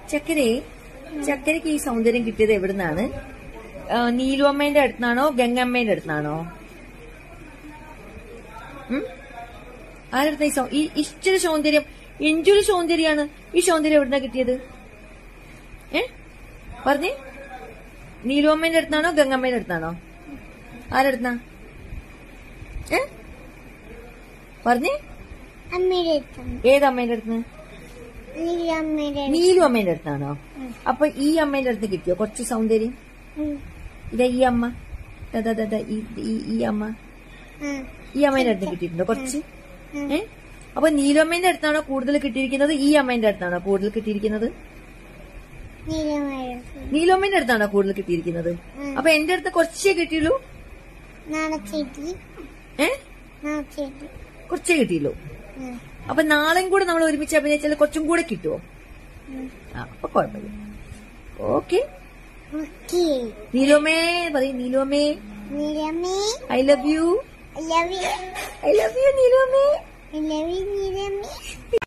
ചക്കരെ ചക്കരയ്ക്ക് ഈ സൗന്ദര്യം കിട്ടിയത് എവിടുന്നാണ് ആ, നീലുവമ്മേന്റെ അടുത്തുനിന്നാണോ ഗംഗമ്മേന്റെ അടുത്തുനിന്നാണോ ഉം? ആരടുത്ത ഈ സൗ- ഈ ഇഷ്ടൊരു സൗന്ദര്യം എന്തൊരു സൗന്ദര്യാണ് ഈ സൗന്ദര്യം എവിടുന്നാ കിട്ടിയത് ഏ പറഞ്ഞേ നീലുവമ്മേന്റെ അടുത്താണോ ഗംഗമ്മേന്റെ അടുത്താണോ ആരടുത്താ ഏ പറഞ്ഞേ അമ്മയുടെ അടുത്താണ് ഏത് അമ്മേന്റെ അടുത്ത് നീല അമ്മയുടെ നീലു അമ്മേന്റെ അടുത്താണോ അപ്പൊ ഈ അമ്മേന്റെ അടുത്ത് കിട്ടിയോ കുറച്ച് സൗന്ദര്യം ഇതാ ഈ അമ്മ ദാ, ദാ, ദാ, ദാ, ഈ ഈ- ഈ അമ്മ ഈ അമ്മേന്റെ അടുത്ത് കിട്ടിയിട്ടുണ്ടോ കുറച്ച് ഏ അപ്പൊ നീലു അമ്മേന്റെ അടുത്താണോ കൂടുതൽ കിട്ടിയിരിക്കുന്നത് ഈ അമ്മേന്റെ അടുത്താണോ കൂടുതൽ കിട്ടിയിരിക്കുന്നത് നീല അമ്മയുടെ നീലു അമ്മേന്റെ അടുത്താണോ കൂടുതൽ കിട്ടിയിരിക്കുന്നത് അപ്പൊ എന്റെ അടുത്ത് കുറച്ചേ കിട്ടിയുള്ളൂ നാണച്ചേട്ടി ഏ നാണച്ചേട്ടി കുറച്ചേ കിട്ടിയുള്ളൂ അപ്പൊ നാളെയും കൂടെ നമ്മൾ ഒരുമിച്ച് അഭിനയിച്ചാൽ കുറച്ചും കൂടെ കിട്ടുമോ ആ അപ്പൊ കുഴപ്പമില്ല ഓക്കെ ഓക്കേ നീലോമേ പറയും നീലോമേ നീലമ്മേ I love you I love you. I love you നീലോമേ I love you, നീലമ്മേ